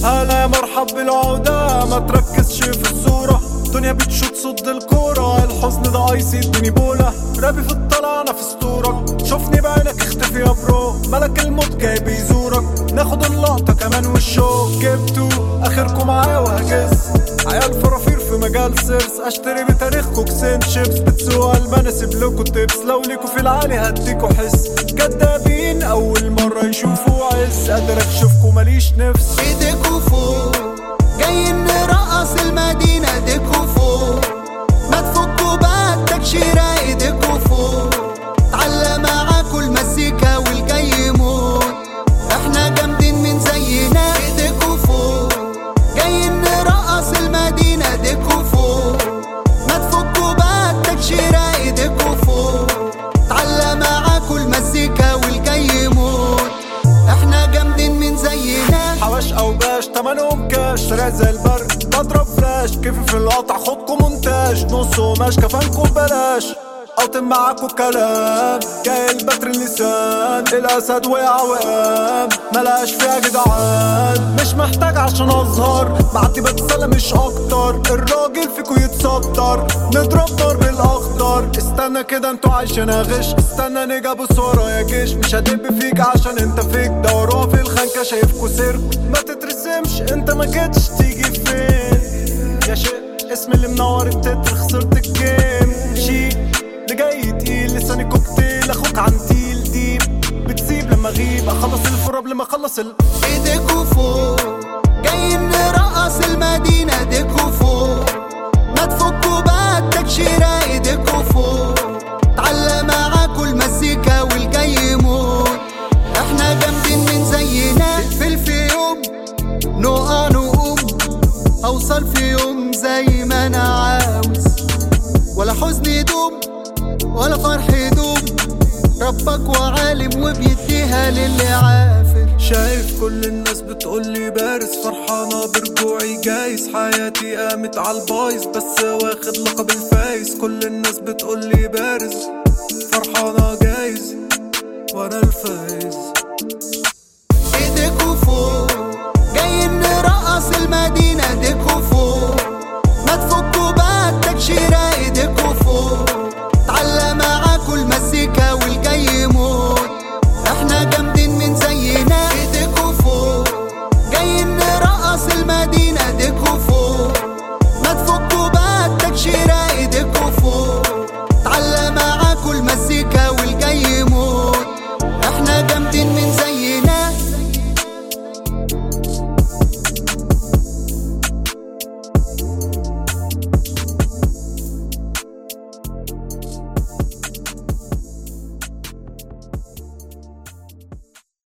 هلا يا مرحب بالعودة ما تركزش في الصورة الدنيا بتشوت صد الكورة الحزن ده ايسي ادوني بولا رابي في الطلعة انا في اسطورك شوفني بعينك اختفي يا برو ملك الموت جاي بيزورك ناخد اللقطة كمان والشو جبتو اخركم معايا وهجس عيال فرافير في مجال سيرس اشتري بتاريخكو كسين شيبس بتسوق المان اسيب لكو تيبس لو ليكو في العالي هديكو حس كدابين اول مرة يشوفوا عز قادر اكشفكو ماليش نفس ايديكوا فوق جايين نرقص المدينة ايديكوا فوق ما تفكوا بقى التكشيرة ايديكوا فوق تعلى معاكوا المزيكا والجاي يموت احنا جامدين من زينا ايديكوا فوق جايين نرقص المدينة ايديكوا فوق ما تفكوا بقى التكشيرة ايديكوا فوق تعلى معاكوا المزيكا والجاي يموت احنا جامدين من زينا حواش او باش تمنهم كاش سريع زي البرق بضرب فلاش كيف في القطع خدكم مونتاج نص قماش كفانكم بلاش قاطم معاكوا كلام جاي البتر اللسان الاسد وقع وقام ملقاش فيها جدعان مش محتاج عشان اظهر بعدي بتسلى مش اكتر الراجل فيكو يتصدر نضرب ضرب الاخضر استنى كده انتوا عايشين غش استنى نيجي ابص ورايا جيش مش هدب فيك عشان انت فيك ده وراه في الخنكه شايفكوا سيرك ما تترسمش انت ما جيتش تيجي فين يا شيء اسم اللي منور التتر خسرت الجيم شي اللي جاي تقيل لساني كوكتيل اخوك عنتيل ديب بتسيب لما اغيب اخلص الفور قبل ما اخلص ال ايديكوا فوق جايين نرقص المدينة ايديكوا فوق ما تفكوا بقى التكشيرة ايديكوا فوق تعلى معاكوا المزيكا والجاي يموت احنا جامدين من زينا نقفل في يوم نقع نقوم اوصل في يوم زي ما انا عاوز ولا حزن يدوم ولا فرح يدوم ربك وعالم وبيديها للي عافر شايف كل الناس بتقولي بارز فرحانة برجوعي جايز حياتي قامت عالبايظ بس واخد لقب الفايز كل الناس بتقولي بارز فرحانة جايز وانا الفايز ايديكوا فوق جايين نرقص المدينة ايديكوا فوق ما تفكوا بقى التكشيرة ايديكوا فوق تعلى معاكوا المزيكا والجاي يموت احنا جامدين من زينا ايديكوا فوق جايين نرقص المدينة ايديكوا فوق